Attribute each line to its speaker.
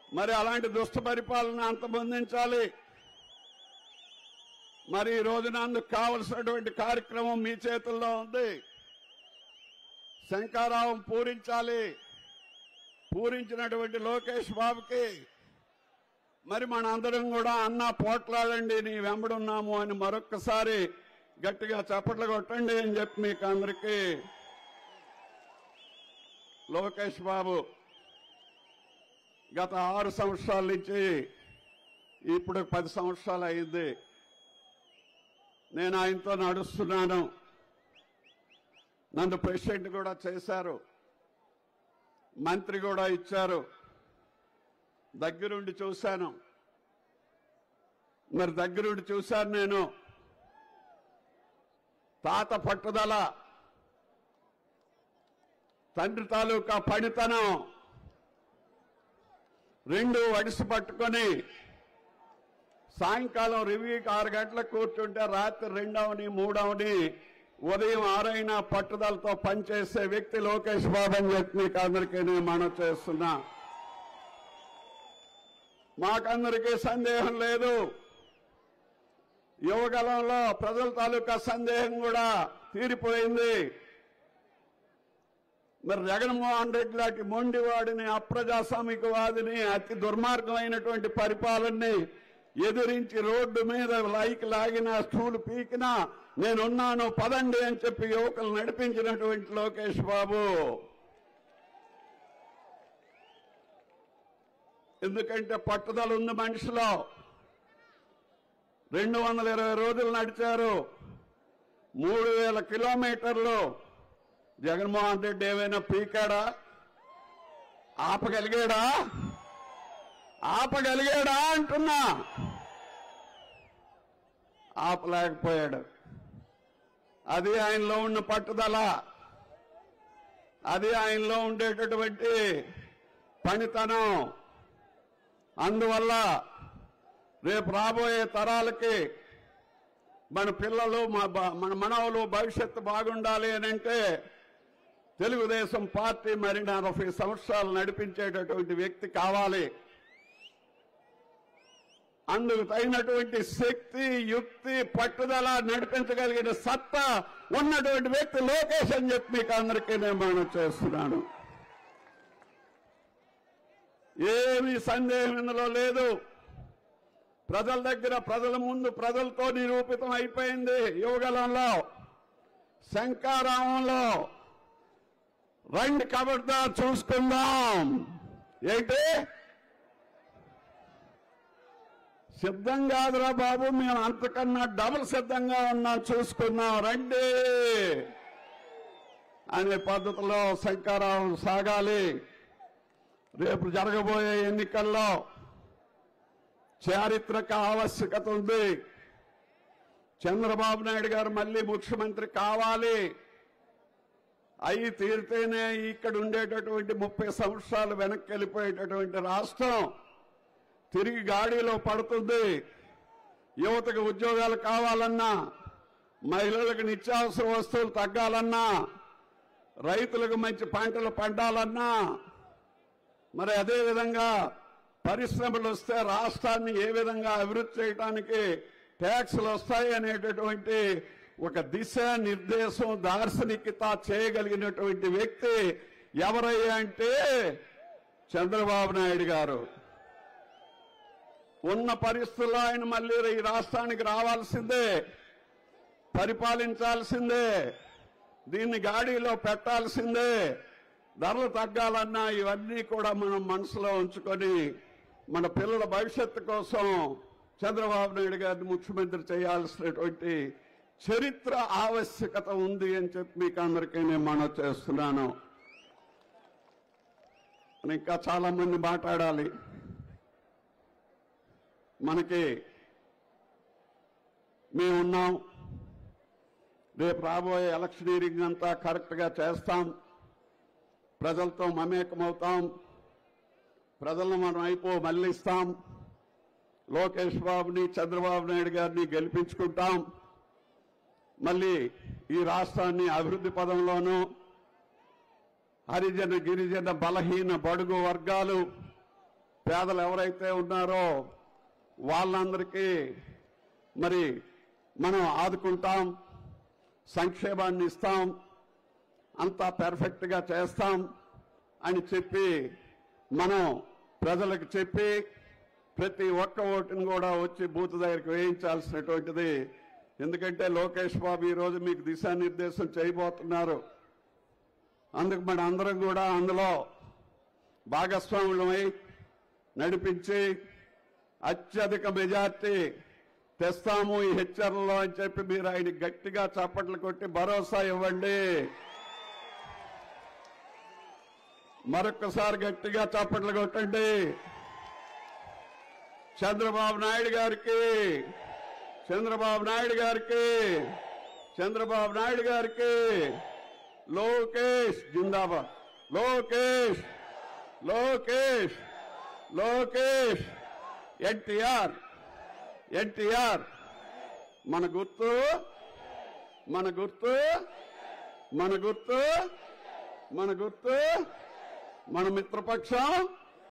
Speaker 1: మరి అలాంటి దుష్ట పరిపాలన అంతమొందించాలి మరి ఈ రోజున అందుకు కావలసినటువంటి కార్యక్రమం మీ చేతుల్లో ఉంది శంకారావం పూరించాలి పూరించినటువంటి లోకేష్ బాబుకి మరి మన అందరం కూడా అన్న పోట్లాడండి నీ వెంబడున్నాము అని మరొక్కసారి గట్టిగా చప్పట్లు కొట్టండి అని చెప్పి మీకు అందరికీ లోకేష్ బాబు గత ఆరు సంవత్సరాల నుంచి ఇప్పుడు పది సంవత్సరాలు అయింది నేను ఆయనతో నడుస్తున్నాను నన్ను ప్రెసిడెంట్ కూడా చేశారు మంత్రి కూడా ఇచ్చారు దగ్గరుండి చూశాను మరి దగ్గరుండి చూశాను నేను తాత పట్టుదల తండ్రి తాలూకా పనితనం రెండు వడిసి పట్టుకొని సాయంకాలం రివ్యూకి ఆరు గంటలకు కూర్చుంటే రాత్రి రెండవని మూడవని ఉదయం ఆరైనా పట్టుదలతో పనిచేసే వ్యక్తి లోకేష్ బాబు అని చెప్పి మీకు అందరికీ నేను మనం చేస్తున్నా మాకందరికీ సందేహం లేదు యువగలంలో ప్రజల తాలూకా సందేహం కూడా తీరిపోయింది మరి జగన్మోహన్ రెడ్డి లాంటి మొండివాడిని అప్రజాస్వామికవాదిని అతి దుర్మార్గమైనటువంటి పరిపాలనని ఎదిరించి రోడ్డు మీద లైక్ లాగినా స్టూల్ పీకినా నేనున్నాను పదండి అని చెప్పి యువకులు నడిపించినటువంటి లోకేష్ బాబు ఎందుకంటే పట్టుదల ఉంది మనిషిలో రెండు వందల ఇరవై రోజులు నడిచారు మూడు వేల కిలోమీటర్లు జగన్మోహన్ రెడ్డి ఏమైనా పీకాడా ఆపగలిగాడా ఆపగలిగాడా అంటున్నా ఆపలేకపోయాడు అది ఆయనలో ఉన్న పట్టుదల అది ఆయనలో ఉండేటటువంటి పనితనం అందువల్ల రేపు రాబోయే తరాలకి మన పిల్లలు మా బ- మన మనవలు భవిష్యత్తు బాగుండాలి అని అంటే తెలుగుదేశం పార్టీ మరి నలభై సంవత్సరాలు నడిపించేటటువంటి వ్యక్తి కావాలి అందుకు తగినటువంటి శక్తి యుక్తి పట్టుదల నడిపించగలిగిన సత్తా ఉన్నటువంటి వ్యక్తి లోకేష్ అని చెప్పి మీకు అందరికీ నేను మనం చేస్తున్నాను ఏమీ సందేహం ఇందులో లేదు ప్రజల దగ్గర ప్రజల ముందు ప్రజలతో నిరూపితం అయిపోయింది యువగలంలో శంకారామంలో రండి కబడ్దా చూసుకుందాం ఏంటి సిద్ధం కాదురా బాబు మేము అంతకన్నా డబుల్ సిద్ధంగా ఉన్నాం చూసుకుందాం రండి అనే పద్ధతిలో శంకారావం సాగాలి రేపు జరగబోయే ఎన్నికల్లో చారిత్రక ఆవశ్యకత ఉంది చంద్రబాబు నాయుడు గారు మళ్ళీ ముఖ్యమంత్రి కావాలి అయి తీరితేనే ఇక్కడ ఉండేటటువంటి ముప్పై సంవత్సరాలు వెనక్కి వెళ్ళిపోయేటటువంటి రాష్ట్రం తిరిగి గాడిలో పడుతుంది యువతకు ఉద్యోగాలు కావాలన్నా మహిళలకు నిత్యావసర వస్తువులు తగ్గాలన్నా రైతులకు మంచి పంటలు పండాలన్నా మరి అదే విధంగా పరిశ్రమలు వస్తే రాష్ట్రాన్ని ఏ విధంగా అభివృద్ధి చేయడానికి ట్యాక్సులు వస్తాయి అనేటటువంటి ఒక దిశ నిర్దేశం దార్శనికత చేయగలిగినటువంటి వ్యక్తి ఎవరయ్యా అంటే చంద్రబాబు నాయుడు గారు ఉన్న పరిస్థితుల్లో ఆయన మళ్ళీ ఈ రాష్ట్రానికి రావాల్సిందే పరిపాలించాల్సిందే దీన్ని గాడిలో పెట్టాల్సిందే ధరలు తగ్గాలన్నా ఇవన్నీ కూడా మనం మనసులో ఉంచుకొని మన పిల్లల భవిష్యత్తు కోసం చంద్రబాబు నాయుడు గారిని ముఖ్యమంత్రి చేయాల్సినటువంటి చరిత్ర ఆవశ్యకత ఉంది అని చెప్పి మీకు అందరికీ నేను మనవి చేస్తున్నాను ఇంకా చాలా మంది మాట్లాడాలి మనకి మేమున్నాం రేపు రాబోయే ఎలక్షనీరింగ్ అంతా కరెక్ట్గా చేస్తాం ప్రజలతో మమేకమవుతాం ప్రజలను మనం అయిపో మళ్ళిస్తాం లోకేష్ బాబుని చంద్రబాబు నాయుడు గారిని గెలిపించుకుంటాం మళ్ళీ ఈ రాష్ట్రాన్ని అభివృద్ధి పదంలోనూ హరిజన గిరిజన బలహీన బడుగు వర్గాలు పేదలు ఎవరైతే ఉన్నారో వాళ్ళందరికీ మరి మనం ఆదుకుంటాం సంక్షేమాన్ని ఇస్తాం అంతా పెర్ఫెక్ట్గా చేస్తాం అని చెప్పి మనం ప్రజలకు చెప్పి ప్రతి ఒక్క ఓటును కూడా వచ్చి బూత్ దగ్గరికి వేయించాల్సినటువంటిది ఎందుకంటే లోకేష్ బాబు ఈరోజు మీకు దిశానిర్దేశం చేయబోతున్నారు అందుకు మన అందరం కూడా అందులో భాగస్వాములమై నడిపించి అత్యధిక మెజార్టీ తెస్తాము ఈ హెచ్చర్లో అని చెప్పి మీరు ఆయన గట్టిగా చప్పట్లు కొట్టి భరోసా ఇవ్వండి మరొక్కసారి గట్టిగా చప్పట్లు కొట్టండి చంద్రబాబు నాయుడు గారికి చంద్రబాబు నాయుడు గారికి చంద్రబాబు నాయుడు గారికి లోకేష్ జిందాబాద్ లోకేష్ లోకేష్ లోకేష్ ఎన్టీఆర్ ఎన్టీఆర్ మన గుర్తు మన గుర్తు మన గుర్తు మన గుర్తు మన మిత్రపక్షం